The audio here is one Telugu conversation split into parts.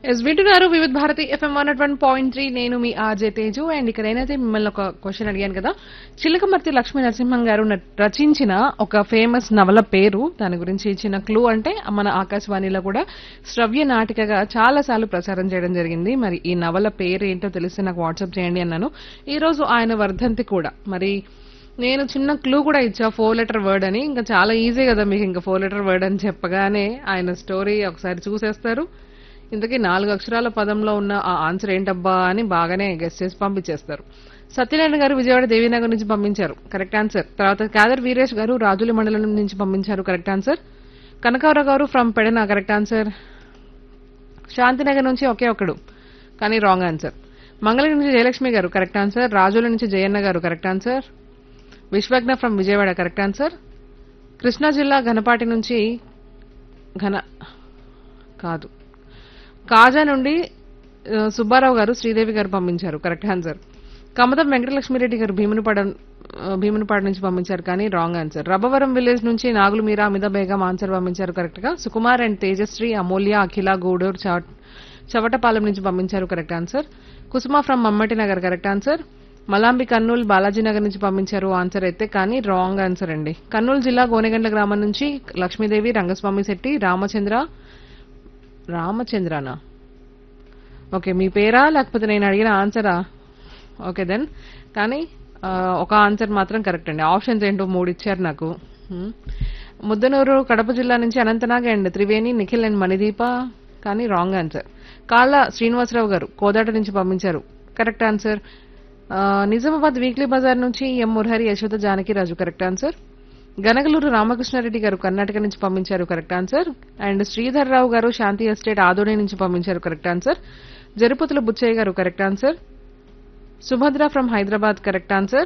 ఎస్ వింటున్నారు Vividh Bharati FM one one point three నేను మీ ఆర్జే తేజు అండ్ ఇక్కడ ఏదైతే మిమ్మల్ని ఒక క్వశ్చన్ అడిగాను కదా చిలకమర్తి లక్ష్మీ నరసింహం గారు న- రచించిన ఒక ఫేమస్ నవల పేరు దాని గురించి ఇచ్చిన క్లూ అంటే మన ఆకాశవాణిలో కూడా శ్రవ్య నాటికగా చాలా సార్లు ప్రసారం చేయడం జరిగింది మరి ఈ నవల పేరు ఏంటో తెలిస్తే నాకు వాట్సాప్ చేయండి అన్నాను ఈ రోజు ఆయన వర్ధంతి కూడా మరి నేను చిన్న క్లూ కూడా ఇచ్చా ఫోర్ లెటర్ వర్డ్ అని ఇంకా చాలా ఈజీ కదా మీకు ఇంకా ఫోర్ లెటర్ వర్డ్ అని చెప్పగానే ఆయన స్టోరీ ఒకసారి చూసేస్తారు ఇంతకీ నాలుగు అక్షరాల పదంలో ఉన్న ఆ ఆన్సర్ ఏంటబ్బా అని బాగానే గెస్ట్ చేసి పంపించేస్తారు సత్యనారాయణ గారు విజయవాడ దేవీనగర్ నుంచి పంపించారు కరెక్ట్ ఆన్సర్ తర్వాత కాదర్ వీరేష్ గారు రాజుల మండలం నుంచి పంపించారు కరెక్ట్ ఆన్సర్ కనకావరావు గారు from Pedana correct answer Shantinagar నుంచి ఒకే ఒకడు కానీ రాంగ్ ఆన్సర్ మంగళగిరి నుంచి జయలక్ష్మి గారు కరెక్ట్ ఆన్సర్ రాజుల నుంచి జయన్న గారు correct answer Vishwajna from Vijayawada correct answer Krishna జిల్లా ఘనపాటి నుంచి ఘన కాదు కాజా నుండి ఆ, సుబ్బారావు గారు శ్రీదేవి గారు పంపించారు కరెక్ట్ ఆన్సర్ కమతం వెంకటలక్ష్మిరెడ్డి గారు భీమునిపాడ ఆ, భీమునిపాడ నుంచి పంపించారు కానీ రాంగ్ ఆన్సర్ రబ్బవరం విలేజ్ నుంచి నాగులు మీరా అమిత బేగం ఆన్సర్ పంపించారు కరెక్ట్ గా సుకుమార్ అండ్ తేజశ్రీ అమూల్య అఖిల గూడూరు చవ- చవటపాలెం నుంచి పంపించారు correct answer Kusuma from Mammati Nagar correct answer Malambi Kurnool Balaji Nagar నుంచి పంపించారు ఆన్సర్ అయితే కానీ రాంగ్ ఆన్సర్ అండి కర్నూలు జిల్లా గోనెగండ్ల గ్రామం నుంచి లక్ష్మీదేవి రంగస్వామి శెట్టి రామచంద్ర రామచంద్రనా ఓకే మీ పేరా లేకపోతే నేను అడిగిన ఆన్సరా ఓకే దెన్ కానీ ఆ, ఒక ఆన్సర్ మాత్రం కరెక్ట్ అండి ఆప్షన్స్ ఏంటో మూడు ఇచ్చారు నాకు హ్మ్. ముద్దనూరు కడప జిల్లా నుంచి అనంతనాగ్ అండ్ త్రివేణి నిఖిల్ అండ్ మణిదీప కానీ రాంగ్ ఆన్సర్ కాళ్ళ శ్రీనివాసరావు గారు కోదాట నుంచి పంపించారు కరెక్ట్ ఆన్సర్ ఆ, నిజామాబాద్ వీక్లీ బజార్ నుంచి M Murahari Yashoda Janakiraju correct answer Ganagaluru Ramakrishnareddy గారు కర్ణాటక నుంచి పంపించారు correct answer and Sridhar Rao గారు శాంతి ఎస్టేట్ ఆదోని నుంచి పంపించారు కరెక్ట్ ఆన్సర్ జరుపతుల బుచ్చయ్య గారు correct answer Subhadra from Hyderabad correct answer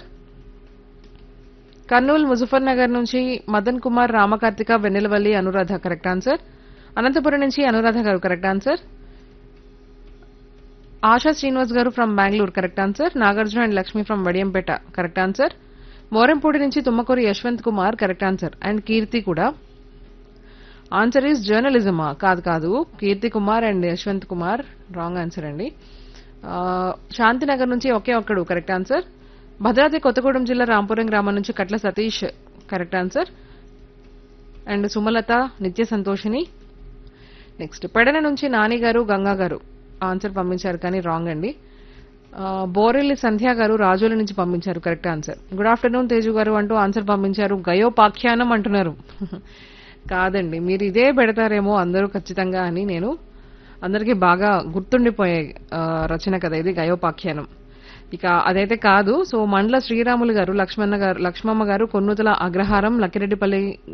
Kurnool Muzaffar Nagar నుంచి మదన్ కుమార్ రామకార్తిక వెన్నెలవల్లి అనురాధ కరెక్ట్ ఆన్సర్ అనంతపురం నుంచి అనురాధ గారు కరెక్ట్ ఆన్సర్ ఆశా శ్రీనివాస్ గారు from Bengaluru correct answer Nagarjuna and Lakshmi from Vadiyampeta correct answer Morampudi నుంచి Tummakuri Yashwant Kumar correct answer and Keerthi కూడా ఆన్సర్ ఈస్ జర్నలిజమా కాదు కాదు Keerthi Kumar and Yashwant Kumar wrong answer అండి ఆ, శాంతినగర్ నుంచి ఒకే ఒక్కడు కరెక్ట్ ఆన్సర్ భద్రాద్రి కొత్తగూడెం జిల్లా రాంపురం గ్రామం నుంచి Katla Satish correct answer and Sumalatha Nitya Santoshini next Pedana నుంచి నాని గారు గంగా గారు ఆన్సర్ పంపించారు కానీ రాంగ్ అండి ఆ, బోరెల్లి సంధ్య గారు రాజుల నుంచి పంపించారు correct answer good afternoon Teju గారు అంటూ ఆన్సర్ పంపించారు గయోపాఖ్యానం అంటున్నారు కాదండి మీరు ఇదే పెడతారేమో అందరూ ఖచ్చితంగా అని నేను అందరికీ బాగా గుర్తుండిపోయే ఆ, రచన కదా ఇది గయోపాఖ్యానం ఇక అదైతే కాదు సో మండల శ్రీరాములు గారు లక్ష్మణ గారు లక్ష్మమ్మ గారు కొన్నుతల అగ్రహారం లక్కిరెడ్డిపల్లి